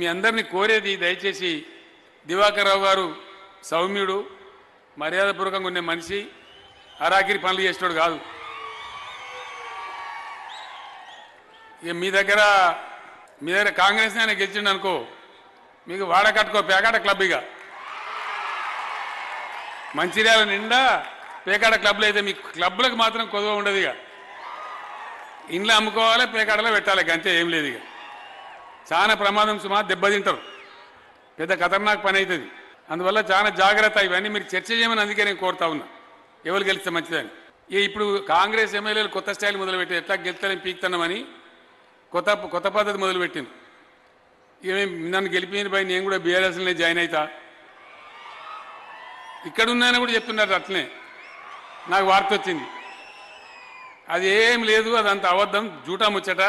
మీ అందరినీ కోరేది దయచేసి దివాకర్ రావు గారు సౌమ్యుడు మర్యాదపూర్వకంగా ఉండే మనిషి అరాకిరి పనులు చేసేవాడు కాదు ఇక మీ దగ్గర మీ దగ్గర కాంగ్రెస్ ఆయన గెలిచిండు అనుకో మీకు వాడ కట్టుకో పేకాట క్లబ్ ఇక మంచిర్యాల నిండా పేకాట క్లబ్లు అయితే మీ క్లబ్లకు మాత్రం కొదవ ఉండదు ఇక ఇంట్లో అమ్ముకోవాలి పేకాటలో పెట్టాలి ఇక అంతే ఏం లేదు ఇక చాలా ప్రమాదం సుమా దెబ్బతింటారు పెద్ద ఖతర్నాక్ పని అవుతుంది అందువల్ల చాలా జాగ్రత్త ఇవన్నీ మీరు చర్చ చేయమని అందుకే నేను కోరుతా ఉన్నా ఎవరు గెలిస్తే మంచిదని ఇక ఇప్పుడు కాంగ్రెస్ ఎమ్మెల్యేలు కొత్త స్టైల్ మొదలుపెట్టి ఎట్లా గెలుస్తారని పీక్తున్నామని కొత్త కొత్త పద్ధతి మొదలుపెట్టింది ఇక మేము నన్ను గెలిపిన పై నేను కూడా బీఆర్ఎస్లోనే జాయిన్ అవుతా ఇక్కడ ఉన్నాయని కూడా చెప్తున్నారు అట్లనే నాకు వార్త వచ్చింది అది ఏం లేదు అదంత అబద్ధం జూటా ముచ్చట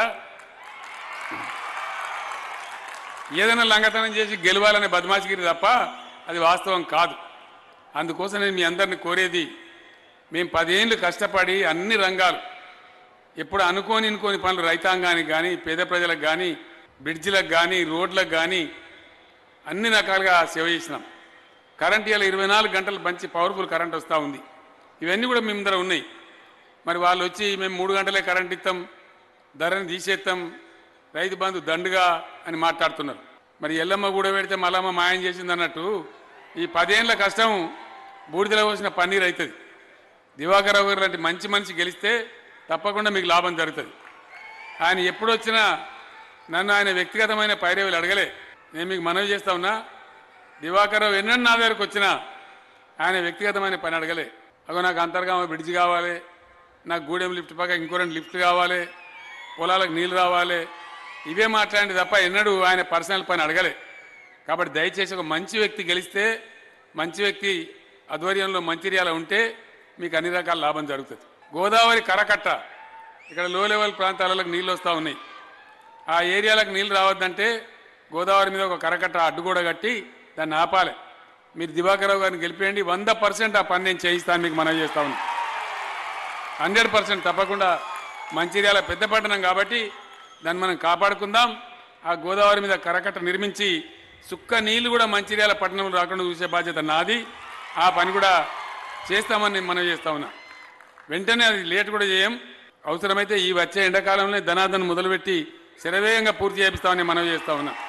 ఏదైనా లంగతనం చేసి గెలవాలనే బదమాషగిరి తప్ప అది వాస్తవం కాదు అందుకోసం నేను మీ అందరిని కోరేది మేము పదేళ్ళు కష్టపడి అన్ని రంగాలు ఎప్పుడు అనుకోని అనుకోని పనులు రైతాంగానికి కానీ పేద ప్రజలకు కానీ బ్రిడ్జిలకు కానీ రోడ్లకు కానీ అన్ని రకాలుగా సేవ చేసినాం కరెంట్ ఇలా ఇరవై నాలుగు గంటలు మంచి పవర్ఫుల్ కరెంట్ వస్తూ ఉంది ఇవన్నీ కూడా మేము దగ్గర ఉన్నాయి మరి వాళ్ళు వచ్చి మేము మూడు గంటలే కరెంట్ ఇస్తాం ధరని తీసేస్తాం రైతు బంధు దండుగా అని మాట్లాడుతున్నారు మరి ఎల్లమ్మ కూడా పెడితే మల్లమ్మ మాయం చేసింది అన్నట్టు ఈ పదేళ్ల కష్టం బూడిదలో పోసిన పన్నీర్ అవుతుంది దివాకర్ రావు గారు లాంటి మంచి మనిషి గెలిస్తే తప్పకుండా మీకు లాభం జరుగుతుంది ఆయన ఎప్పుడు వచ్చినా నన్ను ఆయన వ్యక్తిగతమైన పైరవులు అడగలే నేను మీకు మనవి చేస్తా ఉన్నా దివాకర్ రావు ఎన్నెన్న నా దగ్గరకు వచ్చినా ఆయన వ్యక్తిగతమైన పని అడగలే అగో నాకు అంతర్గామ బ్రిడ్జ్ కావాలి నాకు గూడెం లిఫ్ట్ పక్క ఇంకో రెండు లిఫ్ట్ కావాలి పొలాలకు నీళ్ళు రావాలి ఇవే మాట్లాడి తప్ప ఎన్నడూ ఆయన పర్సనల్ పని అడగలే కాబట్టి దయచేసి ఒక మంచి వ్యక్తి గెలిస్తే మంచి వ్యక్తి ఆధ్వర్యంలో మంచిర్యాల ఉంటే మీకు అన్ని రకాల లాభం జరుగుతుంది గోదావరి కరకట్ట ఇక్కడ లో లెవెల్ ప్రాంతాలకు నీళ్ళు వస్తూ ఉన్నాయి ఆ ఏరియాలకు నీళ్ళు రావద్దంటే గోదావరి మీద ఒక కరకట్ట అడ్డుగోడ కట్టి దాన్ని ఆపాలి మీరు దివాకరావు గారిని గెలిపేయండి వంద పర్సెంట్ ఆ పని నేను చేయిస్తాను మీకు మనవి చేస్తా ఉన్నాను హండ్రెడ్ పర్సెంట్ తప్పకుండా మంచిర్యాల పెద్ద పట్టణం కాబట్టి దాన్ని మనం కాపాడుకుందాం ఆ గోదావరి మీద కరకట్ట నిర్మించి సుక్క నీళ్లు కూడా మంచిర్యాల పట్టణంలో రాకుండా చూసే బాధ్యత నాది ఆ పని కూడా చేస్తామని నేను మనవి చేస్తా ఉన్నా వెంటనే అది లేట్ కూడా చేయం అవసరమైతే ఈ వచ్చే ఎండాకాలంలో ధనాదన మొదలుపెట్టి శరవేగంగా పూర్తి చేపిస్తామని మనవి చేస్తా ఉన్నా